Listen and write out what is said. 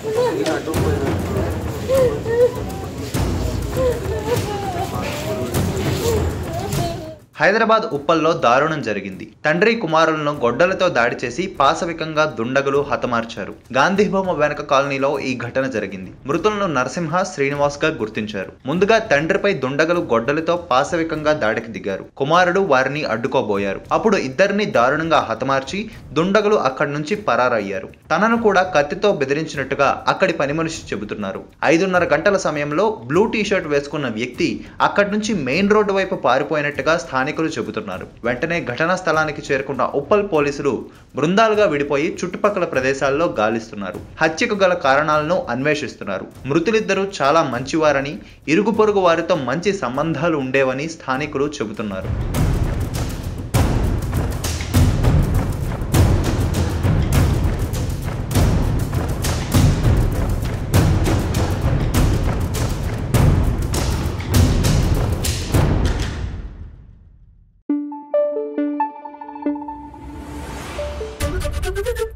హైదరాబాద్ ఉప్పల్లో దారుణం జరిగింది తండ్రి కుమారులను గొడ్డలతో దాడి చేసి పాశవికంగా దుండగులు హతమార్చారు గాంధీభవన వెనక కాలనీలో ఈ ఘటన జరిగింది మృతులను నరసింహ శ్రీనివాస్ గా గుర్తించారు ముందుగా తండ్రిపై దుండగులు గొడ్డలతో పాశవికంగా దాడికి దిగారు కుమారుడు వారిని అడ్డుకోబోయారు అప్పుడు ఇద్దరిని దారుణంగా హతమార్చి దుండగులు అక్కడి నుంచి పరారయ్యారు తనను కూడా కత్తితో బెదిరించినట్టుగా అక్కడి పని మనిషి చెబుతున్నారు ఐదున్నర గంటల సమయంలో బ్లూ టీ షర్ట్ వేసుకున్న వ్యక్తి అక్కడి నుంచి మెయిన్ రోడ్డు వైపు పారిపోయినట్టుగా స్థానికులు చెబుతున్నారు వెంటనే ఘటనా స్థలానికి చేరుకున్న ఉప్పల్ పోలీసులు బృందాలుగా విడిపోయి చుట్టుపక్కల ప్రదేశాల్లో గాలిస్తున్నారు హత్యకు గల కారణాలను అన్వేషిస్తున్నారు మృతులిద్దరూ చాలా మంచివారని ఇరుగు పొరుగు వారితో మంచి సంబంధాలు ఉండేవని స్థానికులు చెబుతున్నారు Thank you.